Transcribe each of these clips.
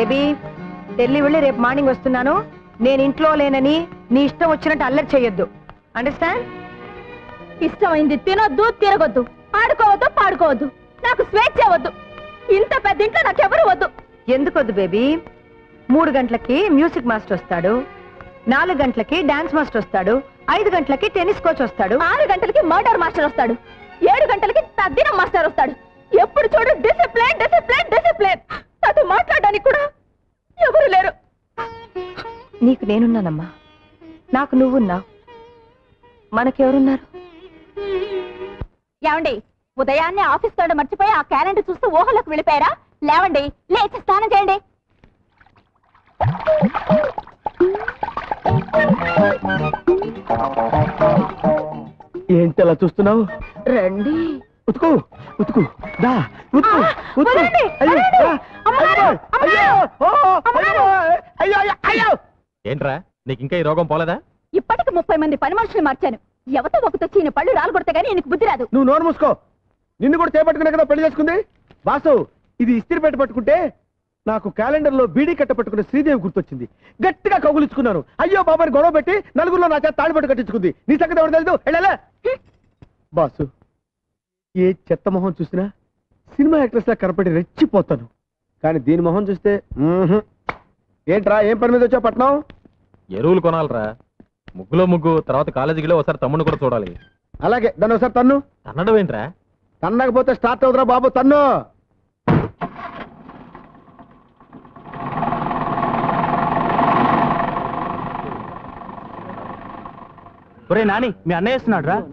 Baby Delhi వెళ్ళి రేపు morning వస్తున్నాను నేను ఇంట్లో లేనని నీ ఇష్టం వచ్చినట్టు అల్లరి చేయొద్దు అండర్స్టాండ్ ఇష్టమైంది తినొద్దు తిరగొద్దు ఆడుకోవద్దు పాడుకోవద్దు నాకు స్వేచ్ఛ వద్దు ఇంత పెద్ద ఇంట్లో నాకెవరు వద్దు ఎందుకొద్దు బేబీ మూడు గంటలకి మ్యూజిక్ మాస్టర్ వస్తాడు నాలుగు గంటలకి డాన్స్ మాస్టర్ వస్తాడు ఐదు గంటలకి టెన్నిస్ కోచ్ వస్తాడు ఆరు గంటలకి మర్డర్ మాస్టర్ వస్తాడు ఏడు గంటలకి తద్దినం మాస్టర్ వస్తాడు ఎప్పుడు చూడు డిసిప్లిన్ డిసిప్లిన్ డిసిప్లిన్ నాతో మాట్లాడడానికి కూడా ఎవరు లేరు నీకు నేనున్నానమ్మా నాకు నువ్వున్నావు మనకెవరున్నారు ఏమండి ఉదయాన్నే ఆఫీస్ తోడ మర్చిపోయి ఆ క్యాలెండర్ చూస్తూ ఊహలోకి వెళ్ళిపోయారా లేవండి లేచి స్నానం చేయండి ఏంటి అలా చూస్తున్నావు రండి ఉతుకు ఉతుకు దా ఉతుకు ఆ, ఉతుకు వదలండి, అయ్యో, వదలండి. ఆ, అమ్మగారు, అయ్యో, అమ్మగారు. అయ్యో, ఓ, అమ్మగారు. అయ్యో, అయ్యో, అయ్యో. ఏంట్రా నీకు ఇంకా ఈ రోగం పోలేదా ఇప్పటికి ముప్పై మంది పని మనుషులు మార్చాను ఎవతో ఒకతో చీని పళ్ళు రాలగొడితే గానీ ఈయనకు బుద్ధి రాదు నువ్వు నోరు మూసుకో నిన్ను కూడా చేపట్టుకునే కదా పెళ్లి చేసుకుంది బాసు ఇది ఇస్త్రీ పెట్టి పట్టుకుంటే నాకు క్యాలెండర్ లో బీడీ కట్ట పట్టుకున్న శ్రీదేవి గుర్తొచ్చింది గట్టిగా కౌగులించుకున్నాను అయ్యో బాబాని గొడవ పెట్టి నలుగురిలో నా చేత తాళిపట్టు కట్టించుకుంది నీ సంగతి ఎవరు తెలుసు వెళ్ళాలా బాసు ఏ చెత్త మొహం చూసినా సినిమా యాక్ట్రెస్ లా కనపడి రెచ్చిపోతాను కానీ దీని మొహం చూస్తే మ్మ్హ్. ఏంట్రా ఏం పని మీద వచ్చావు పట్నం ఎరువులు కొనాలరా ముగ్గులో ముగ్గు తర్వాత కాలేజీకి వెళ్ళి ఒకసారి తమ్ముడు కూడా చూడాలి అలాగే దాన్ని ఒకసారి తన్ను తన్నడం ఏంట్రా తన్నకపోతే స్టార్ట్ అవుతురా బాబు తన్ను ఒరే నాని మీ అన్నయ్య వస్తున్నాడు రా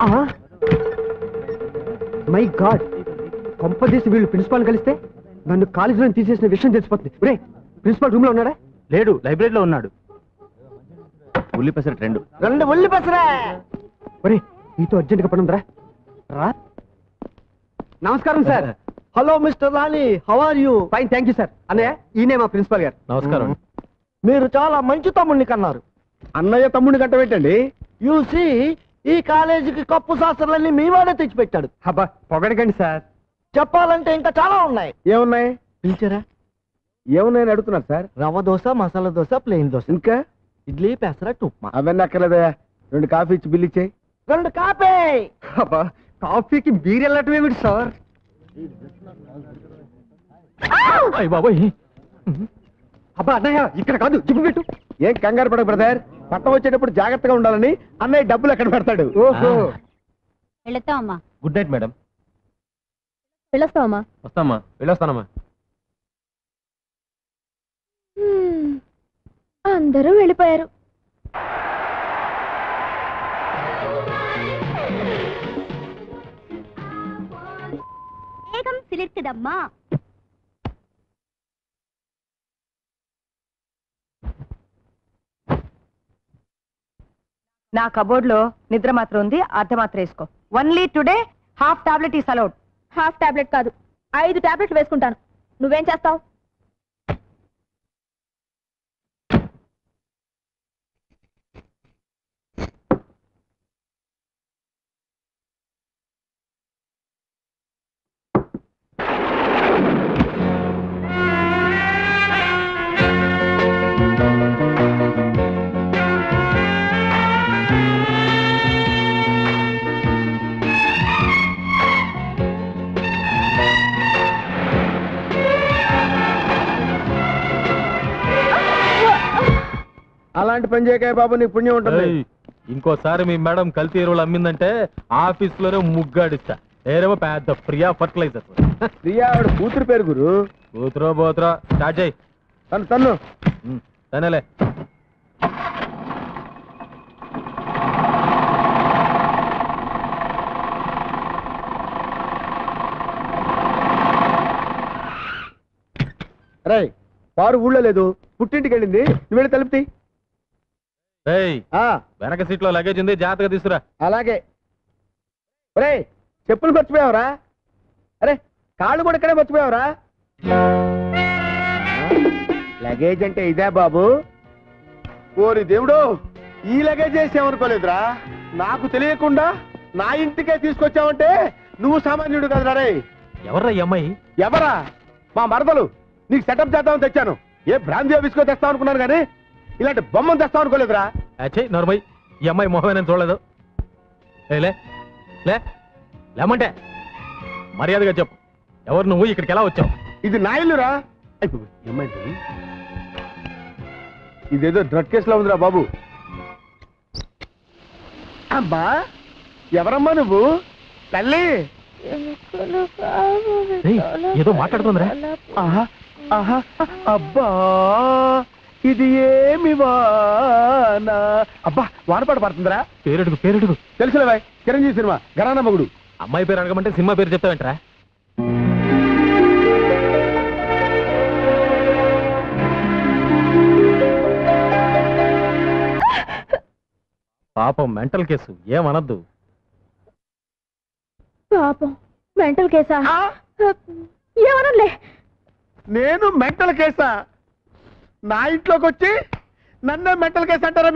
మై గాడ్ కొంపదీసి వీళ్ళు ప్రిన్సిపాల్ కలిస్తే నన్ను కాలేజీలో తీసేసిన విషయం తెలిసిపోతుంది రే ప్రిన్సిపాల్ రూమ్ లో ఉన్నాడా లేడు లైబ్రరీలో ఉన్నాడు ఉల్లి పెసరట్ రెండు రెండు ఉల్లి పసరా ఒరే నీతో అర్జెంట్ గా పనుందిరా రా నమస్కారం sir hello mister Rani how are you fine thank you sir అన్నయ్య ఈయనే మా ప్రిన్సిపాల్ గారు నమస్కారం మీరు చాలా మంచి తమ్ముడిని కన్నారు అన్నయ్య తమ్ముడిని కంట పెట్టండి యూసి ఈ కాలేజీకి కప్పు శాస్త్రాలన్నీ మీ వాడే తెచ్చిపెట్టాడు అబ్బా పొగడకండి సార్ చెప్పాలంటే ఇంకా చాలా ఉన్నాయి ఏమున్నాయి పిలిచారా ఏమున్నాయని అడుగుతున్నారు సార్ రవ్వ దోశ మసాలా దోశ ప్లెయిన్ దోశ ఇంకా ఇడ్లీ పెసరట్టు ఉప్మా అవన్నీ అక్కర్లేదయా రెండు కాఫీ ఇచ్చి బిల్లు ఇచ్చేయి రెండు కాఫీ అబ్బా కాఫీకి బీర్ వెళ్ళటమేమిటి సార్ అయ్య బాబోయ్ అబ్బా అన్నయ్య ఇక్కడ కాదు జిప్పు పెట్టు ఏం కంగారు పడకు బ్రదర్ పట్టం వచ్చేటప్పుడు జాగ్రత్తగా ఉండాలని అన్నయ్య డబ్బులు ఎక్కడ పెడతాడు ఓహో వెళతామమ్మా గుడ్ నైట్ మేడం వెళ్ళొస్తామమ్మా వస్తామ్మా వెళ్ళొస్తానమ్మా అందరూ వెళ్ళిపోయారు వేగం సిలిర్కుదమ్మా నా కబోర్డ్ లో నిద్ర మాత్రం ఉంది అర్ధ మాత్రం వేసుకో only today half tablet is allowed half tablet కాదు ఐదు టాబ్లెట్లు వేసుకుంటాను నువ్వేం చేస్తావు అలాంటి పని చేయకాయ బాబు నీకు పుణ్యం ఉంటుంది ఏయ్, ఇంకోసారి మీ మేడం కల్తీ ఎరువులు అమ్మిందంటే ఆఫీస్ లోనే ముగ్గాడిస్తా ఏరేమో పెద్ద ప్రియా ఫర్టిలైజర్ ప్రియా ఆవిడ కూతురు పేరు గురు కూతురో పోతురో స్టార్ట్ చేయి తను తన్ను ఉమ్, తనేలే రే పారు ఊళ్ళో లేదు పుట్టింటికి వెళ్ళింది నువ్వు వెళ్ళి తలుపుతి ఏయ్ వెనక సీట్ లో లగేజ్ ఉంది జాగ్రత్తగా తీసుకురా అలాగే రే చెప్పులు మర్చిపోయావరా అరే కాళ్ళు కూడా ఇక్కడే మర్చిపోయావరా లగేజ్ అంటే ఇదే బాబు ఓరి దేవుడు ఈ లగేజ్ వేసామనుకోలేదురా నాకు తెలియకుండా నా ఇంటికే తీసుకొచ్చావంటే నువ్వు సామాన్యుడు కదరా రే ఎవర్రా ఈ అమ్మాయి ఎవరా మా మరదలు నీకు సెటప్ చేద్దామని తెచ్చాను ఏ బ్రాంతి బిస్కో తెస్తావు అనుకున్నాను కానీ ఇలాంటి బొమ్మను తెస్తావు అనుకోలేదురా అచ్చే నోర్మై ఈ అమ్మాయి మొహమే నేను చూడలేదు ఏ లే లే లేమంటే మర్యాదగా చెప్పు ఎవరు నువ్వు ఇక్కడికి ఎలా వచ్చావు ఇది నా ఇల్లురా అయ్యో, ఏమైంది ఇదేదో డ్రగ్ కేసులో ఉందిరా బాబు అమ్మా ఎవరమ్మా నువ్వు తల్లి ఏయ్, ఏదో మాట్లాడుతుందిరా ఆహా ఆహా అబ్బా ఇది ఏమి వానా అబ్బా వానపాట పడుతుందిరా పేరెడుగు పేరెడుగు తెలుసులే బాయ్ చిరంజీవి సినిమా గరానా మగుడు అమ్మాయి పేరు అడగమంటే సినిమా పేరు చెప్తావేంట్రా పాపం మెంటల్ కేసు ఏమనద్దు పాపం మెంటల్ కేసా ఏమనలే నేను మెంటల్ కేసా నా ఇంట్లోకి వచ్చి నన్నే మెంటల్ కేసు అంటారా